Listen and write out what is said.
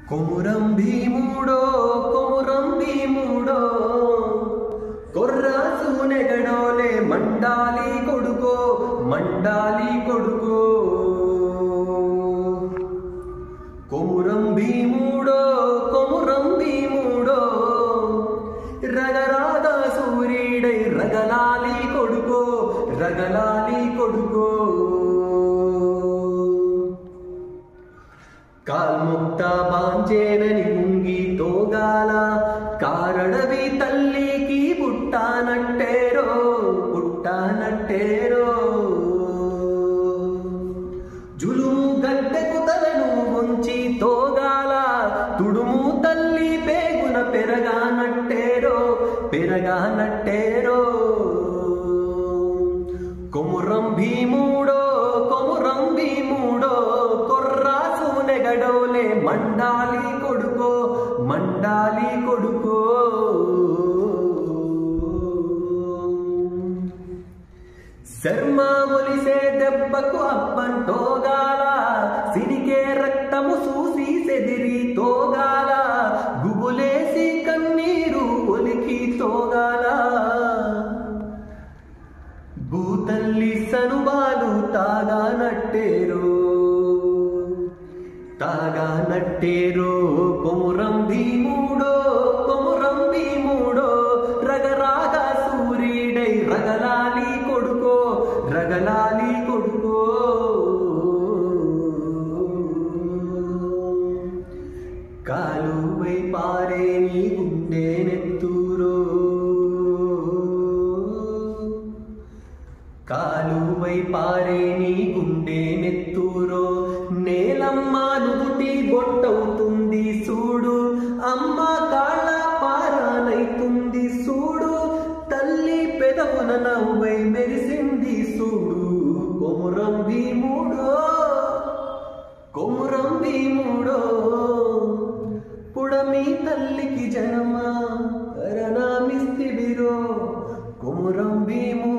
కొమురం భీముడో కొమురం భీముడో కొర్రాసు నెగడోలే మండాలి కొడుకో మండాలి కొడుకో కొమురం భీముడో కొమురం భీముడో రగరాగ సూర్యుడై రగలాలి కొడుకో రగలాలి కొడుకో కాల్ముక్త బాంచేనని ముంగి తోగాల కారడవి తల్లికి పుట్టానట్టేరో పుట్టానట్టేరో జులుము గడ్డకు తలను ఉంచి తోగాల తుడుము తల్లి పేగున పెరగానట్టేరో పెరగానట్టేరో కొమురం భీముడో కొమురం భీముడో కొర్రాసు నెగడోలే మండాలి కొడుకో మండాలి కొడుకో శర్మ ఒలిసే దెబ్బకు అప్పంటోగాల సిరికే రక్తము చూసి సెదిరి తోగాల గుబులేసి కన్నీరు ఒలికి తోగాల భూతల్లి సనుబాలు తాగానట్టేరో తాగానట్టేరో కొమురం భీముడో కొమురం భీముడో రగరాగ సూర్యుడై రగలాలి కొడుకో రగలాలి కొడుకో కాలువై పారే నీ గుండె నెత్తూరో కాలువై పారే నీ గుండె నెత్తూరో నేలమ్మ నుదుటి బొట్టవుతుంది చూడు అమ్మ కాళ్ళ పారానైతుంది చూడు తల్లి పెదవున నవ్వై మెరిసింది చూడు కొమురం భీముడో కొమురం భీముడో పుడమి తల్లికి జనమా కరణామిస్తివిరో కొమురం భీము